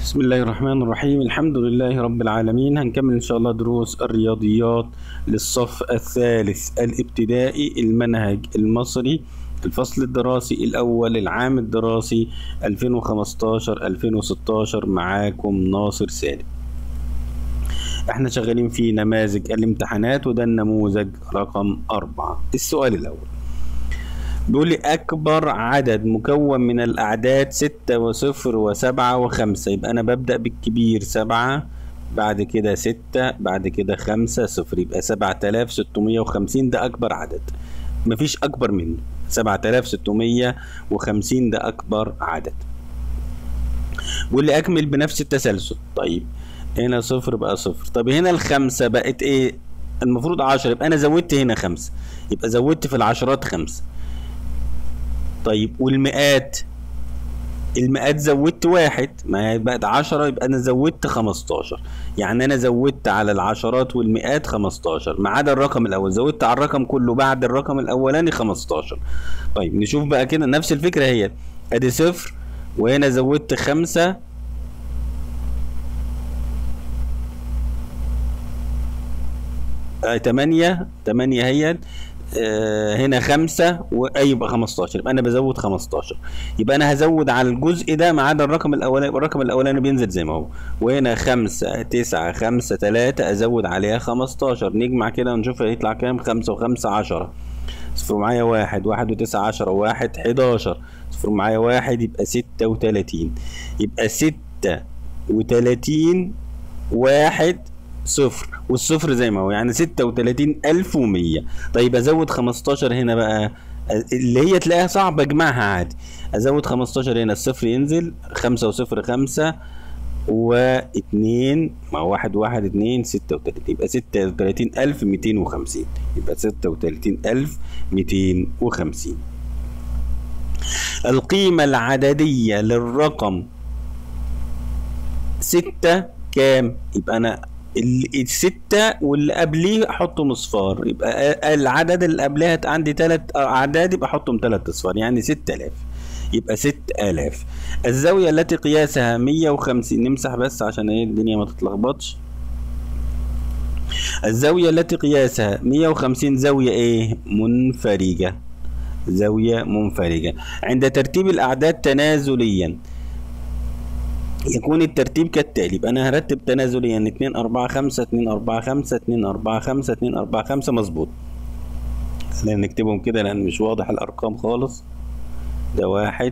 بسم الله الرحمن الرحيم الحمد لله رب العالمين هنكمل إن شاء الله دروس الرياضيات للصف الثالث الابتدائي المنهج المصري الفصل الدراسي الأول العام الدراسي 2015-2016 معاكم ناصر سالم احنا شغالين في نماذج الامتحانات وده النموذج رقم أربعة السؤال الأول بيقول لي أكبر عدد مكون من الأعداد ستة وصفر وسبعة وخمسة يبقى أنا ببدأ بالكبير سبعة بعد كده ستة بعد كده خمسة صفر يبقى سبعة آلاف ستمية وخمسين ده أكبر عدد مفيش أكبر منه سبعة آلاف ستمية وخمسين ده أكبر عدد بيقول لي أكمل بنفس التسلسل طيب هنا صفر بقى صفر طب هنا الخمسة بقت إيه المفروض عشرة يبقى أنا زودت هنا خمسة يبقى زودت في العشرات خمسة طيب والمئات المئات زودت واحد ما هي بقت عشرة يبقى أنا زودت خمستاشر يعني أنا زودت على العشرات والمئات خمستاشر ما عدا الرقم الأول زودت على الرقم كله بعد الرقم الأولاني خمستاشر طيب نشوف بقى كده نفس الفكرة هي أدي صفر وهنا زودت خمسة آه تمانية تمانية هي آه هنا خمسة ويبقى 15 يبقى أنا بزود 15 يبقى أنا هزود على الجزء ده ما عدا الرقم الأولاني الرقم الأولاني بينزل زي ما هو وهنا خمسة تسعة خمسة تلاتة أزود عليها 15 نجمع كده ونشوف هيطلع كام خمسة وخمسة عشرة صفر معايا واحد واحد وتسعة عشرة واحد حداشر صفر معايا واحد يبقى ستة وتلاتين يبقى ستة وتلاتين واحد صفر والصفر زي ما هو يعني ستة وتلاتين ألف ومية طيب أزود خمستاشر هنا بقى اللي هي تلاقيها صعب أجمعها عادي أزود خمستاشر هنا الصفر ينزل خمسة وصفر خمسة واتنين مع واحد واحد اتنين ستة وتلاتين يبقى ستة وتلاتين ألف ميتين وخمسين يبقى ستة وتلاتين ألف ميتين وخمسين القيمة العددية للرقم ستة كام؟ يبقى أنا الستة واللي قبليه احطهم اصفار يبقى العدد اللي قبلها عندي تلات اعداد يبقى احطهم تلات اصفار يعني ستة الاف يبقى ست الاف الزاوية التي قياسها مية وخمسين نمسح بس عشان ايه الدنيا ما تتلخبطش الزاوية التي قياسها مية وخمسين زاوية ايه منفرجة زاوية منفرجة عند ترتيب الاعداد تنازليا يكون الترتيب كالتالي يبقى انا هرتب تنازليا اتنين اربعة خمسة اتنين اربعة خمسة اتنين اربعة خمسة اتنين اربعة خمسة مظبوط خلينا نكتبهم كده لان مش واضح الارقام خالص ده واحد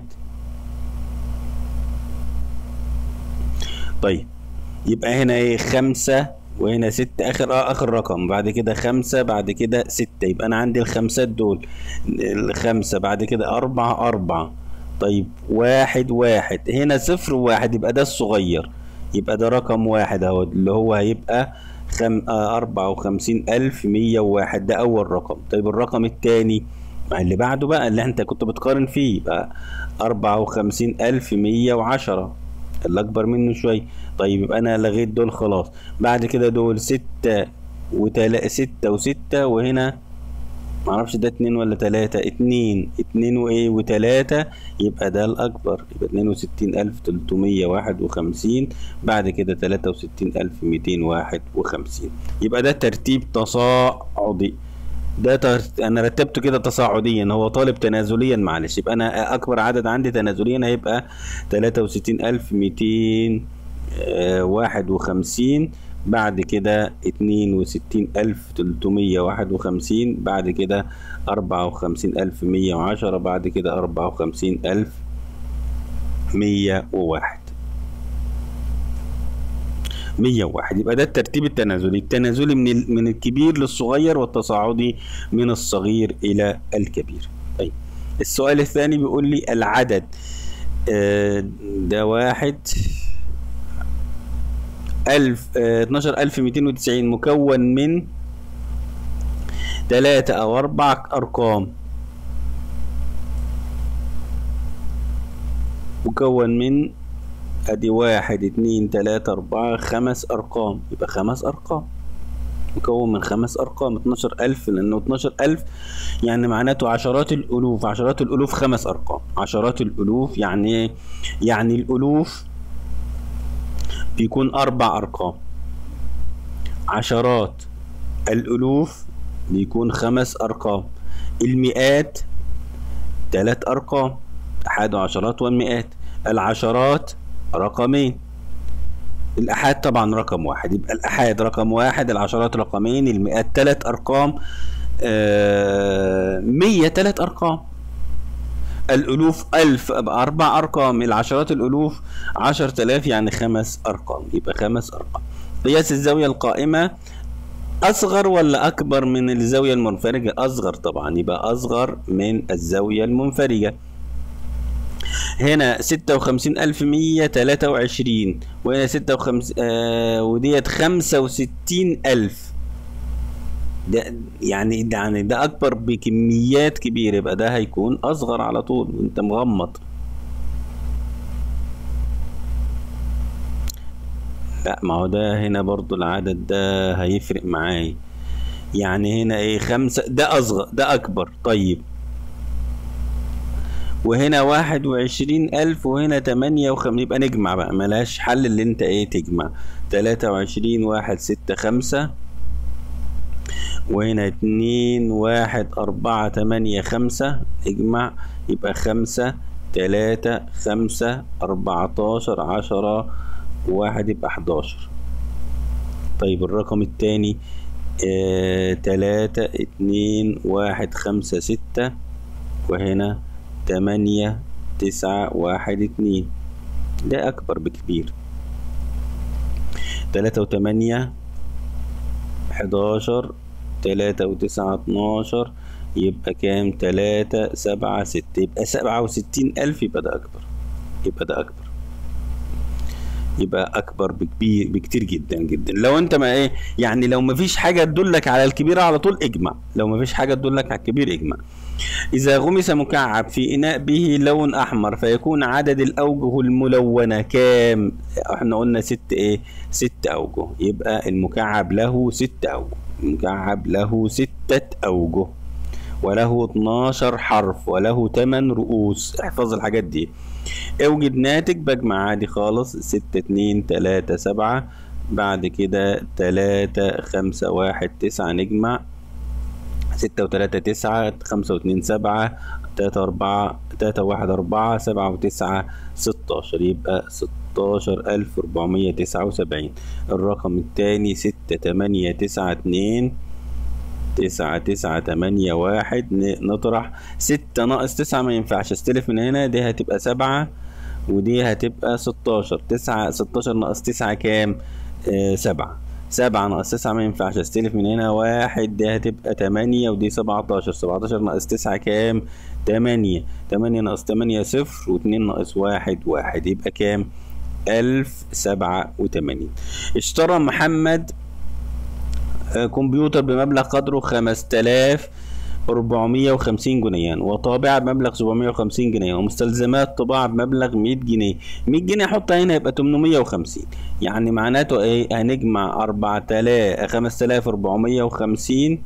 طيب يبقى هنا ايه خمسة وهنا ستة اخر اه اخر رقم بعد كده خمسة بعد كده ستة يبقى انا عندي الخمسات دول الخمسة بعد كده اربعة اربعة طيب واحد واحد هنا صفر وواحد يبقى ده الصغير يبقى ده رقم واحد اهو اللي هو هيبقى خم... آه أربعة وخمسين ألف مية وواحد ده أول رقم طيب الرقم التاني مع اللي بعده بقى اللي انت كنت بتقارن فيه يبقى أربعة وخمسين ألف مية وعشرة اللي أكبر منه شوية طيب يبقى أنا لغيت دول خلاص بعد كده دول ستة وتلا ستة وستة وهنا معرفش ده اتنين ولا تلاتة اتنين اتنين وايه وتلاتة يبقى ده الأكبر يبقى اتنين وستين ألف تلتمية واحد وخمسين بعد كده تلاتة وستين ألف ميتين واحد وخمسين يبقى ده ترتيب تصاعدي ده ترت... انا رتبته كده تصاعديا هو طالب تنازليا معلش يبقى انا اكبر عدد عندي تنازليا هيبقى تلاتة وستين ألف ميتين واحد وخمسين بعد كده اتنين وستين ألف تلتمية واحد وخمسين بعد كده أربعة وخمسين ألف مية وعشرة بعد كده أربعة وخمسين ألف مية وواحد مية وواحد يبقى ده الترتيب التنازلي التنازلي من من الكبير للصغير والتصاعدي من الصغير إلى الكبير طيب السؤال الثاني بيقول لي العدد آه ده واحد ألف اتناشر ألف ميتين وتسعين مكون من تلاتة أو أربع أرقام مكون من أدي واحد اتنين تلاتة أربعة خمس أرقام يبقى خمس أرقام مكون من خمس أرقام اتناشر ألف لأنه اتناشر ألف يعني معناته عشرات الألوف عشرات الألوف خمس أرقام عشرات الألوف يعني يعني الألوف بيكون أربع أرقام عشرات الألوف بيكون خمس أرقام المئات تلات أرقام أحاد وعشرات والمئات العشرات رقمين الأحاد طبعا رقم واحد يبقى الأحاد رقم واحد العشرات رقمين المئات تلات أرقام آه مية تلات أرقام الألوف ألف أربع أرقام العشرات الألوف عشر تلاف يعني خمس أرقام يبقى خمس أرقام قياس الزاوية القائمة أصغر ولا أكبر من الزاوية المنفرجة أصغر طبعا يبقى أصغر من الزاوية المنفرجة هنا ستة وخمسين ألف مية تلاتة وعشرين وهنا ستة وخمس آه وديت خمسة وستين ألف ده يعني ده يعني ده أكبر بكميات كبيرة يبقى ده هيكون أصغر على طول وأنت مغمض لا ما هو ده هنا برضو العدد ده هيفرق معايا يعني هنا ايه خمسة ده أصغر ده أكبر طيب وهنا واحد وعشرين ألف وهنا تمانية وخمسين يبقى نجمع بقى ملهاش حل اللي انت ايه تجمع تلاتة وعشرين واحد ستة خمسة وهنا اتنين واحد أربعة تمانية خمسة اجمع يبقى خمسة تلاتة خمسة أربعتاشر عشرة واحد يبقى حداشر طيب الرقم التاني آه تلاتة اتنين واحد خمسة ستة وهنا تمانية تسعة واحد اتنين ده أكبر بكبير تلاتة وتمانية حداشر تلاتة وتسعة اتناشر يبقى كام تلاتة سبعة ستة يبقى سبعة وستين ألف يبقى ده أكبر يبقى ده أكبر يبقى اكبر بكبير بكتير جدا جدا لو انت ما ايه يعني لو ما فيش حاجه تدلك على الكبير على طول اجمع لو ما فيش حاجه تدلك على الكبير اجمع اذا غمس مكعب في اناء به لون احمر فيكون عدد الاوجه الملونه كام احنا قلنا ست ايه ست اوجه يبقى المكعب له ست اوجه المكعب له ستة اوجه وله 12 حرف وله 8 رؤوس احفظ الحاجات دي اوجد ناتج بجمع عادي خالص ستة اتنين تلاتة سبعة بعد كده تلاتة خمسة واحد تسعة نجمع ستة وتلاتة تسعة خمسة واتنين سبعة تلاتة أربعة تلاتة واحد أربعة سبعة وتسعة ستاشر يبقى ستاشر ألف أربعمية تسعة وسبعين الرقم التاني ستة تمانية تسعة اتنين تسعة تسعة تمانية واحد نطرح ستة ناقص تسعة ما ينفعش استلف من هنا دي هتبقى سبعة ودي هتبقى ستاشر تسعة ستاشر ناقص تسعة كام؟ آه سبعة سبعة ناقص تسعة ما ينفعش استلف من هنا واحد دي هتبقى تمانية ودي سبعتاشر سبعتاشر ناقص تسعة كام؟ تمانية تمانية ناقص تمانية صفر واتنين ناقص واحد واحد يبقى كام؟ ألف سبعة وتمانين اشترى محمد كمبيوتر بمبلغ قدره 5450 جنيها وطابعة بمبلغ 750 جنيه ومستلزمات طباعة بمبلغ 100 جنيه 100 جنيه احطها هنا يبقى 850 يعني معناته ايه هنجمع 4000 5450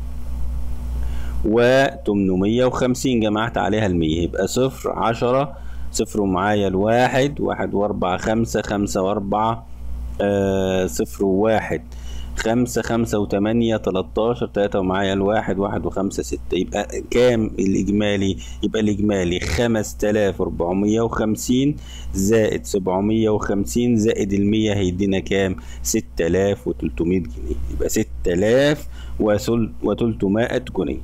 و 850 جمعت عليها المية يبقى صفر عشرة صفر ومعايا الواحد واحد واربعة خمسة خمسة واربعة آه صفر وواحد خمسة خمسة وتمانية تلاتاشر تلاتة ومعايا الواحد واحد وخمسة ستة يبقى كام الإجمالي؟ يبقى الإجمالي خمس تلاف أربعمية وخمسين زائد سبعمية وخمسين زائد المية هيدينا كام؟ ستة آلاف وتلتمية جنيه يبقى ستة آلاف وتلتمائة جنيه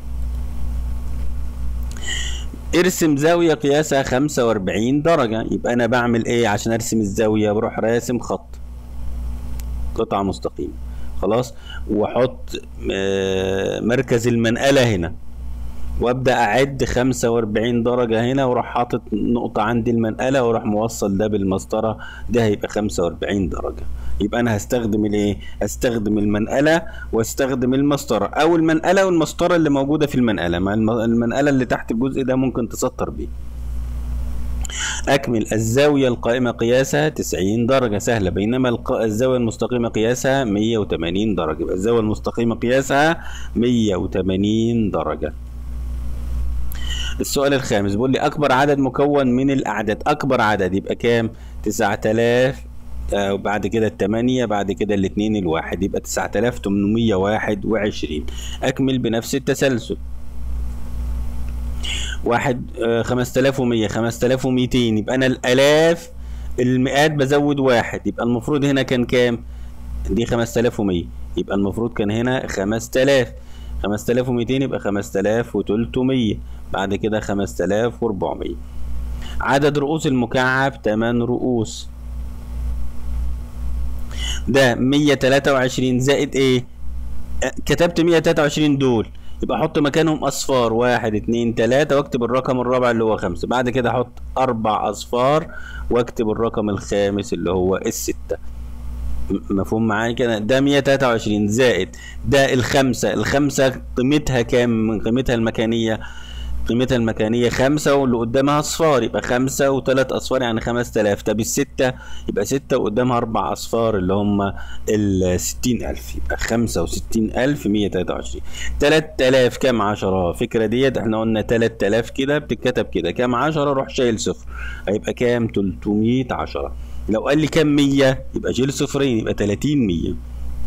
ارسم زاوية قياسها خمسة وأربعين درجة يبقى أنا بعمل إيه عشان أرسم الزاوية بروح راسم خط قطعة مستقيمة خلاص واحط مركز المنقلة هنا وابدا اعد 45 درجة هنا واروح حاطط نقطة عند المنقلة واروح موصل ده بالمسطرة ده هيبقى 45 درجة يبقى انا هستخدم الايه هستخدم المنقلة واستخدم المسطرة او المنقلة والمسطرة اللي موجودة في المنقلة مع المنقلة اللي تحت الجزء ده ممكن تسطر بيه أكمل الزاوية القائمة قياسها 90 درجة سهلة بينما الزاوية المستقيمة قياسها 180 درجة يبقى الزاوية المستقيمة قياسها 180 درجة السؤال الخامس بيقول لي أكبر عدد مكون من الأعداد أكبر عدد يبقى كام 9000 آه وبعد كده التمانية بعد كده الاتنين الواحد يبقى تسعة آلاف تمنمية واحد وعشرين أكمل بنفس التسلسل واحد خمسة آلاف ومية خمسة آلاف وميتين يبقى أنا الآلاف المئات بزود واحد يبقى المفروض هنا كان كام؟ دي خمسة آلاف ومية يبقى المفروض كان هنا خمسة آلاف خمسة آلاف وميتين يبقى خمسة آلاف وتلتمية بعد كده خمسة آلاف وأربعمية عدد رؤوس المكعب تمن رؤوس ده مية تلاتة وعشرين زائد ايه؟ كتبت مية تلاتة وعشرين دول يبقى احط مكانهم اصفار واحد اتنين تلاتة واكتب الرقم الرابع اللي هو خمسة بعد كده احط اربع اصفار واكتب الرقم الخامس اللي هو الستة مفهوم معايا كده ده 123 زائد ده الخمسة الخمسة قيمتها كام من قيمتها المكانية قيمتها المكانية خمسة واللي قدامها أصفار يبقى خمسة وتلات أصفار يعني خمس تلاف طب الستة يبقى ستة وقدامها أربع أصفار اللي هم الستين ألف يبقى خمسة وستين ألف مية تلاتة وعشرين تلات تلاف كام عشرة فكرة ديت احنا قلنا تلات تلاف كده بتتكتب كده كام عشرة روح شايل صفر هيبقى كام تلتمية عشرة لو قال لي كام مية يبقى شيل صفرين يبقى تلاتين مية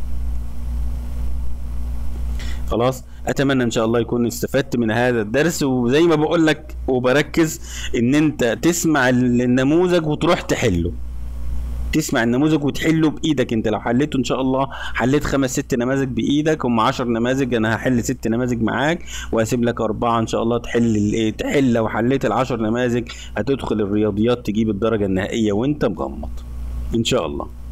خلاص اتمنى ان شاء الله يكون استفدت من هذا الدرس وزي ما بقول لك وبركز ان انت تسمع النموذج وتروح تحله تسمع النموذج وتحله بايدك انت لو حليته ان شاء الله حليت خمس ست نماذج بايدك هم 10 نماذج انا هحل ست نماذج معاك وهسيب لك اربعه ان شاء الله تحل الايه تحل لو حليت العشر نماذج هتدخل الرياضيات تجيب الدرجه النهائيه وانت مغمض ان شاء الله